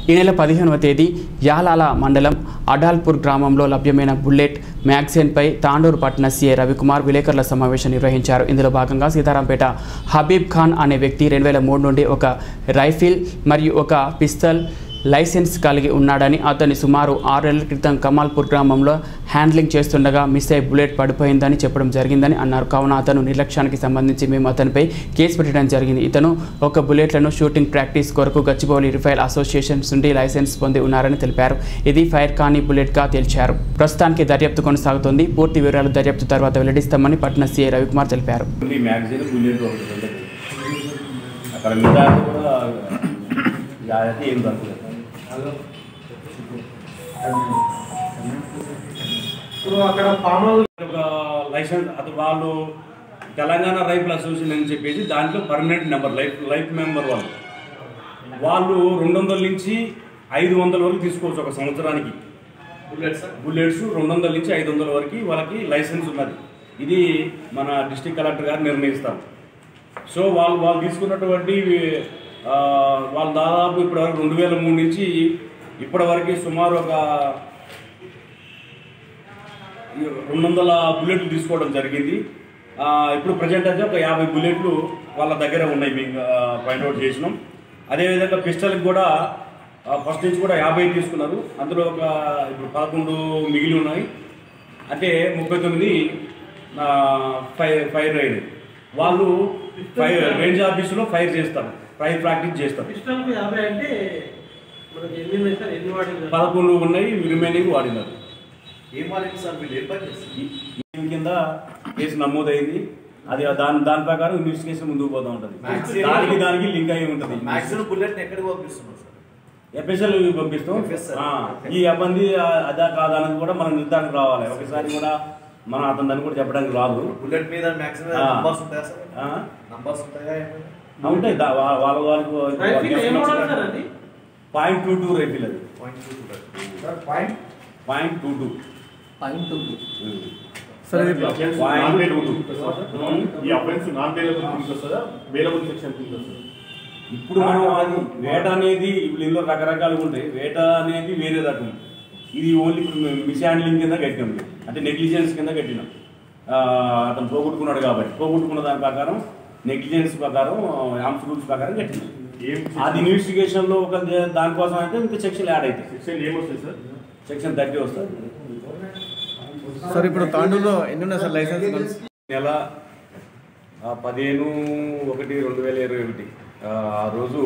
ఈ నెల పదిహేనవ తేదీ యాలాల మండలం అడాల్పూర్ గ్రామంలో లభ్యమైన బుల్లెట్ మ్యాగజైన్పై తాండూరు పట్టణ సీఏ రవికుమార్ విలేకరుల సమావేశం నిర్వహించారు ఇందులో భాగంగా సీతారాంపేట హబీబ్ ఖాన్ అనే వ్యక్తి రెండు వేల మూడు నుండి ఒక రైఫిల్ మరియు ఒక పిస్తల్ లైసెన్స్ కలిగి ఉన్నాడని అతన్ని సుమారు ఆరేళ్ల క్రితం కమాల్పూర్ గ్రామంలో హ్యాండ్లింగ్ చేస్తుండగా మిస్ అయి బుల్లెట్ పడిపోయిందని చెప్పడం జరిగిందని అన్నారు కావున అతను నిర్లక్ష్యానికి సంబంధించి మేము అతనిపై కేసు పెట్టడం జరిగింది ఇతను ఒక బుల్లెట్లను షూటింగ్ ప్రాక్టీస్ కొరకు గచ్చిబౌలి రిఫైల్ అసోసియేషన్స్ నుండి లైసెన్స్ పొంది ఉన్నారని తెలిపారు ఇది ఫైర్ కాని బుల్లెట్గా తేల్చారు ప్రస్తుతానికి దర్యాప్తు కొనసాగుతోంది పూర్తి వివరాలు దర్యాప్తు తర్వాత వెల్లడిస్తామని పట్న సీఐ రవికుమార్ తెలిపారు ఓన్లీ మ్యాగజైన్ బుల్లెట్ ఒకటి ఉంటుంది అక్కడ మిగతా కూడా జాగ్రత్త ఏం దొరకలేదు ఇప్పుడు అక్కడ పామాల్ ఒక లైసెన్స్ అది వాళ్ళు తెలంగాణ రైఫిల్ అసోసియేషన్ అని చెప్పేసి దాంట్లో permanent number life life member వాళ్ళు వాళ్ళు రెండు వందల నుంచి ఐదు వందల వరకు తీసుకోవచ్చు ఒక సంవత్సరానికి బుల్లెట్స్ రెండు వందల నుంచి ఐదు వందల వరకు వాళ్ళకి లైసెన్స్ ఉన్నది ఇది మన డిస్ట్రిక్ట్ కలెక్టర్ గారు నిర్ణయిస్తారు సో వాళ్ళు వాళ్ళు తీసుకున్నటువంటి ఆ, వాళ్ళు దాదాపు ఇప్పటివరకు రెండు వేల మూడు నుంచి ఇప్పటివరకు సుమారు ఒక రెండు వందల బుల్లెట్లు తీసుకోవడం జరిగింది ఆ, ఇప్పుడు ప్రజెంట్ అయితే ఒక యాభై బుల్లెట్లు వాళ్ళ దగ్గర ఉన్నాయి మేము పాయింట్అవుట్ చేసినాం అదేవిధంగా పిస్టల్కి కూడా ఫస్ట్ నుంచి కూడా యాభై తీసుకున్నారు అందులో ఒక ఇప్పుడు పదకొండు మిగిలి ఉన్నాయి అంటే ముప్పై తొమ్మిది ఆ, ఫైర్ ఫైర్ అయినాయి వాళ్ళు ఫైర్ రేంజ్ ఆఫీసులో ఫైర్ చేస్తారు ఫైర్ ప్రాక్టీస్ చేస్తారు పిస్టల్కు యాభై అంటే మనకి ఎన్ని ఉన్నాయి సార్ ఎన్ని వాడింది పదకొండు ఉన్నాయి రిమైనింగ్ వాడినారు ఏం వాడింది సార్ మీరు ఏం పని చేస్తారు ఈ- ఈ కింద కేసు నమోదైంది అది దాని దాని ప్రకారం ఇన్వెస్టిగేషన్ ముందుకు పోతా ఉంటుంది Maximum- దానికి దానికి లింక్ అయి ఉంటుంది మ్యాక్సిమం బుల్లెట్ ఎక్కడికి పంపిస్తున్నారు సార్ ఎఫ్ఎస్ఎల్ పంపిస్తాం FSL. ఆ, ఈ అబ్బంది అదా కాదా అనేది కూడా మనం నిర్ధారణ రావాలి ఒకసారి కూడా మనం అతని దాన్ని కూడా చెప్పడానికి రాదు బుల్లెట్ మీద మ్యాక్సిమం ఆ. నంబర్స్ ఉంటాయా సార్ ఆ, నంబర్స్ ఉంటాయా ఏమైనా? ఆ, ఉంటాయి దా- వా- వాళ్ళ రైఫిల్ ఏం మోడల్ సార్ వాళ్ళకి అది పాయింట్ టూ టూ రైఫిల్ అది పాయింట్ టూ ఉంటాయి. పాయింట్ టూ టూ సరే ఇది పాయింట్ టూ టూ ఈ అఫెన్స్ నాన్ బెయిలబుల్ కింద వస్తుందా బెయిలబుల్ సెక్షన్ కింద వస్తుందా ఇప్పుడు మనం అది వేట అనేది ఇప్పుడు ఇందులో రకరకాలుగా ఉంటాయి వేట అనేది వేరే రకం ఇది ఓన్లీ మిస్ హ్యాండ్లింగ్ కింద కట్టినాం మేము. అంటే నెగ్లిజెన్స్ కింద కట్టినాం ఆ, అతను పోగొట్టుకున్నాడు కాబట్టి పోగొట్టుకున్న దాని ప్రకారం నెగ్లిజెన్స్ ప్రకారం ఆర్మ్స్ రూల్స్ ప్రకారం కట్టినాం ఏం అది ఇన్వెస్టిగేషన్ లో ఒక దానికోసం అయితే ఇంకా సెక్షన్ యాడ్ అవుతాయి సెక్షన్ ఏమొస్తుంది సార్ సెక్షన్ థర్టీ వస్తుంది సార్ ఇప్పుడు తాండూరులో ఎన్ని ఉన్నాయి సార్ లైసెన్స్ నెల ఆ, పదిహేను ఒకటి రెండు వేల ఇరవై ఒకటి ఆ ఆ రోజు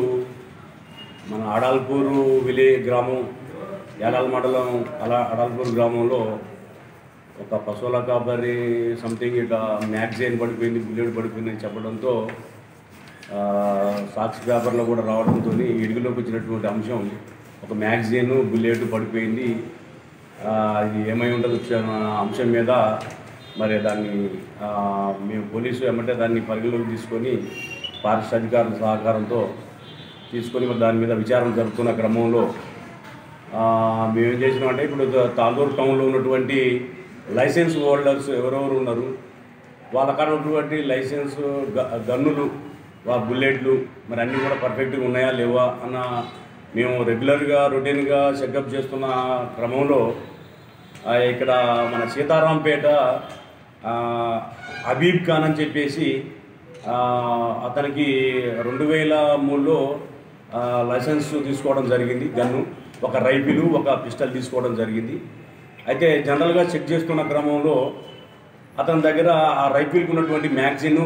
మన అడాల్పూరు విలే గ్రామం యాలాల మండలం అలా అడాల్పూర్ గ్రామంలో ఒక పశువుల కాపరి సంథింగ్ ఇక మ్యాగజైన్ పడిపోయింది బుల్లెట్ పడిపోయింది అని చెప్పడంతో ఆ, సాక్షి పేపర్లో కూడా రావడంతో ఇడుగులోకి వచ్చినటువంటి అంశం ఒక మ్యాగజైన్ బుల్లెట్ పడిపోయింది ఆ, ఇది ఏమై ఉండదు అన్న అంశం మీద మరి దాన్ని ఆ, మేము పోలీసు ఏమంటే దాన్ని పరిగణలోకి తీసుకొని పారిశుద్ధ అధికారుల సహకారంతో తీసుకొని మరి దాని మీద విచారణ జరుపుతున్న క్రమంలో ఆ, మేమేం చేసినామంటే ఇప్పుడు త- తాండూరు టౌన్లో ఉన్నటువంటి లైసెన్స్ హోల్డర్స్ ఎవరెవరు ఉన్నారు వాళ్ళ కాడ ఉన్నటువంటి లైసెన్స్ గ- గన్నులు వా బుల్లెట్లు మరి అన్నీ కూడా పర్ఫెక్ట్గా ఉన్నాయా లేవా అన్న మేము రెగ్యులర్గా రొటీన్గా చెకప్ చేస్తున్న క్రమంలో ఆ, ఇక్కడ మన సీతారాంపేట ఆ, హబీబ్ ఖాన్ అని చెప్పేసి ఆ, అతనికి రెండు వేల మూడులో ఆ, లైసెన్స్ తీసుకోవడం జరిగింది గన్ను ఒక రైఫిల్ ఒక పిస్టల్ తీసుకోవడం జరిగింది అయితే జనరల్గా చెక్ చేస్తున్న క్రమంలో అతని దగ్గర ఆ రైఫిల్కి ఉన్నటువంటి మ్యాగజిన్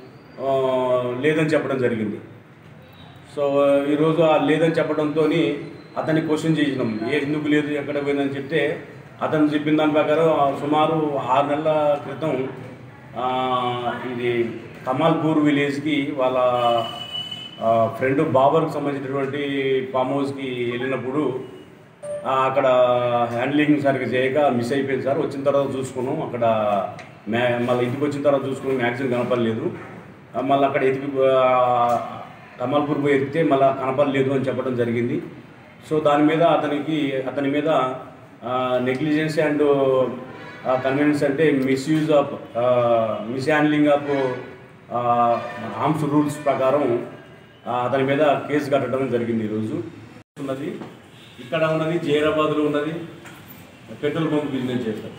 లేదని చెప్పడం జరిగింది సో ఈరోజు ఆ లేదని చెప్పడంతో అతన్ని క్వశ్చన్ చేసినాం ఏ ఎందుకు లేదు ఎక్కడ పోయిందని చెప్తే అతను చెప్పిన దాని ప్రకారం ఆ సుమారు ఆరు నెలల క్రితం ఆ, ఇది కమాల్పూర్ విలేజ్కి వాళ్ళ ఫ్రెండ్ బాబర్కి సంబంధించినటువంటి ఫామ్ హౌస్కి వెళ్ళినప్పుడు ఆ, అక్కడ హ్యాండ్లింగ్ సరిగ్గా చేయక మిస్ అయిపోయింది సార్ వచ్చిన తర్వాత చూసుకున్నాం అక్కడ మ్యా మళ్ళీ ఇంటికి వచ్చిన తర్వాత చూసుకున్నాం మ్యాక్సిమం కనపడలేదు ఆ, మళ్ళీ అక్కడ ఎతికి ఆ, కమల్పూర్ పోయి ఎత్తితే మళ్ళీ కనపడలేదు అని చెప్పడం జరిగింది సో దాని మీద అతనికి అతని మీద నెగ్లిజెన్స్ అండ్ కన్వీనియన్స్ అంటే misuse of mishandling of arms rules ప్రకారం ఆ, అతని మీద కేసు కట్టడం జరిగింది ఈరోజు ఉన్నది ఇక్కడ ఉన్నది జైరాబాద్లో ఉన్నది పెట్రోల్ పంప్ బిజినెస్ చేస్తారు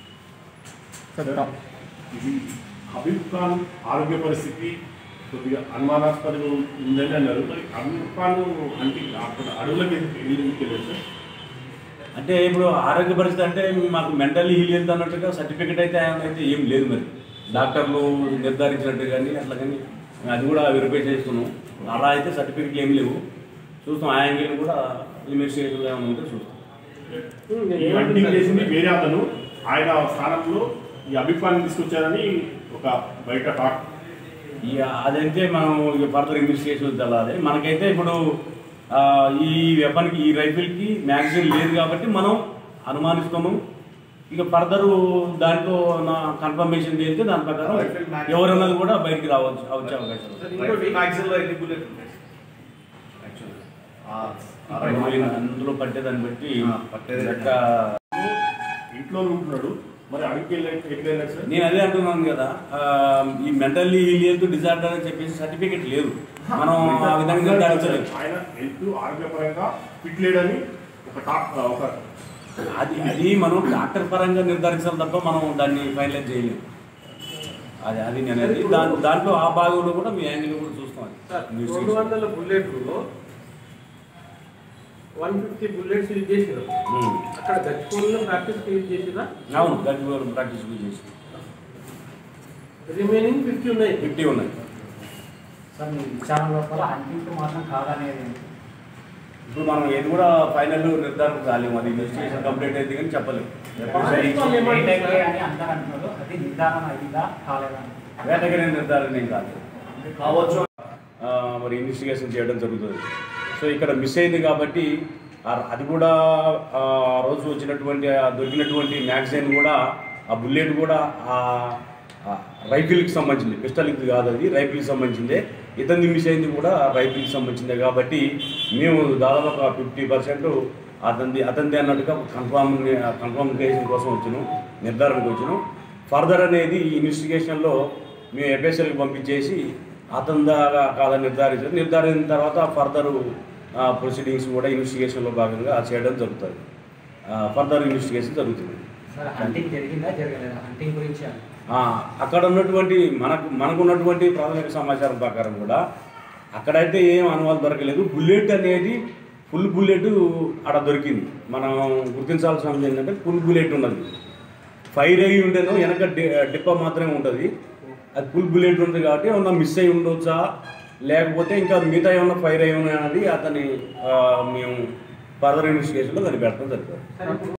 ఇది హబీబ్ ఖాన్ ఆరోగ్య పరిస్థితి కొద్దిగా అనుమానాస్పదంగా ఉందని అన్నారు మరి హబీబ్ ఖాన్ అంటే అక్కడ అడవులకి ఎందుకు వెళ్ళారు సార్ అంటే ఇప్పుడు ఆరోగ్య పరిస్థితి అంటే మాకు మెంటల్లీ హీల్ హెల్త్ అన్నట్టుగా సర్టిఫికేట్ అయితే ఆయన అయితే ఏం లేదు మరి డాక్టర్లు నిర్ధారించినట్టు కానీ అట్లా కానీ అది కూడా వెరిఫై చేస్తున్నాం అలా అయితే సర్టిఫికెట్లు ఏం లేవు చూస్తాం ఆ యాంగిల్ కూడా ఇన్వెస్టిగేషన్ ఏమైనా ఉంటే చూస్తాం ఈ హంటింగ్ చేసింది వేరే అతను ఆయన స్థానంలో ఈ హబీబ్ ఖాన్ తీసుకొచ్చారని ఒక బయట టాక్ ఇక అదైతే మనం ఇక ఫర్దర్ ఇన్వెస్టిగేషన్ తెలాలి మనకైతే ఇప్పుడు ఆ, ఈ వెపన్కి ఈ రైఫిల్కి మ్యాగజైన్ లేదు కాబట్టి మనం అనుమానిస్తున్నాం ఇక ఫర్దర్ దాంట్లో నా కన్ఫర్మేషన్ చేస్తే దాని ప్రకారం Rifle mag- ఎవరన్నది కూడా బయటికి రావచ్చు వచ్చే అవకాశం ఉంది. సార్ ఇంకోటి రైఫిల్ మ్యాగజైన్ లో ఎన్ని బుల్లెట్ ఉన్నాయి యాక్చువల్లీ మరి అందులో పట్టేదాన్ని బట్టి ఆ, పట్టేదే. లెక్క ఇంట్లో ఉంటున్నాడు మరి అడిగి వెళ్ళి ఎట్లా వెళ్ళారు సార్ నేను అదే అంటున్నాను కదా ఆ, ఈ మెంటల్లీ హెల్త్ డిజార్డర్ అని చెప్పేసి సర్టిఫికేట్ లేదు మనం ఆ విధంగా దాడించలేదు ఆయన హెల్త్ ఆరోగ్యపరంగా ఫిట్ లేడని ఒక టాక్ ఒక అది అది మనం డాక్టర్ పరంగా నిర్ధారించాలి తప్ప మనం దాన్ని ఫైనలైజ్ చేయలేము అది అది నేను అనేది దాని దాంట్లో ఆ భాగంలో కూడా మీ యాంగిల్ కూడా చూస్తాం అది. సార్ న్యూస్ రెండు చూస్తాం. వందల బుల్లెట్లు వన్ ఫిఫ్టీ బుల్లెట్స్ యూజ్ చేసినారు ఉమ్. అక్కడ గచ్చిపోలిలో ప్రాక్టీస్ యూజ్ చేసినా అవును గట్టి ప్రాక్టీస్ కూడా చేసి రిమైనింగ్ ఫిఫ్టీ ఉన్నాయి ఫిఫ్టీ ఉన్నాయి సార్ మీ విచారణ లోపల హంటింగ్ మాత్రం కాదనేది ఇప్పుడు మనం ఏది కూడా ఫైనల్ నిర్ధారణ కాలేము అది ఇన్వెస్టిగేషన్ కంప్లీట్ అయితే కానీ చెప్పలేము వాళ్ళు ఏమంటారు లేట్ సార్? అని అందరూ అంటున్నారు అది నిర్ధారణ అయిందా కాలేదా అని. వేటగానే నిర్ధారణ ఏం కాదు కావచ్చు ఆ, మరి ఇన్వెస్టిగేషన్ చేయడం జరుగుతుంది సో ఇక్కడ మిస్ అయింది కాబట్టి ఆ- అది కూడా ఆ రోజు వచ్చినటువంటి ఆ దొరికినటువంటి మ్యాగజైన్ కూడా ఆ బుల్లెట్ కూడా ఆ ఆ రైఫిల్కి సంబంధించింది పిస్టల్కి కాదు అది రైఫిల్కి సంబంధించిందే ఇతన్ని మిస్ అయింది కూడా రైఫిల్కి సంబంధించిందే కాబట్టి మేము దాదాపు ఒక ఫిఫ్టీ పర్సెంట్ అతనిది అతనిది అన్నట్టుగా కన్ఫామ్ కన్ఫర్మేషన్ కోసం వచ్చినాం నిర్ధారణకు వచ్చినాం ఫర్దర్ అనేది ఈ ఇన్వెస్టిగేషన్లో మేము ఎఫ్ఎస్ఎల్కి పంపించేసి అతని దాకా కాదని నిర్ధారించారు నిర్ధారించిన తర్వాత ఫర్దర్ ప్రొసీడింగ్స్ కూడా ఇన్వెస్టిగేషన్లో భాగంగా చేయడం జరుగుతుంది ఫర్దర్ ఇన్వెస్టిగేషన్ జరుగుతుంది సార్ హంటింగ్ జరిగిందా జరగలేదా హంటింగ్ గురించి అని. ఆ, అక్కడ ఉన్నటువంటి మనకు మనకు ఉన్నటువంటి ప్రాథమిక సమాచారం ప్రకారం కూడా అక్కడైతే ఏం అనువాదం దొరకలేదు బుల్లెట్ అనేది ఫుల్ బుల్లెట్ అక్కడ దొరికింది మనం గుర్తించాల్సిన అంశం ఏంటంటే ఫుల్ బుల్లెట్ ఉన్నది ఫైర్ అయ్యి ఉండేనో వెనక డి- డిప్ప మాత్రమే ఉంటుంది అది ఫుల్ బుల్లెట్ ఉంది కాబట్టి ఏమన్నా మిస్ అయి ఉండొచ్చా లేకపోతే ఇంకా మిగతా ఏమన్నా ఫైర్ అయి ఉన్నాయి అనేది అతని ఆ, మేము ఫర్దర్ ఇన్వెస్టిగేషన్లో కనిపెట్టడం జరుగుతుంది సార్ ఇప్పుడు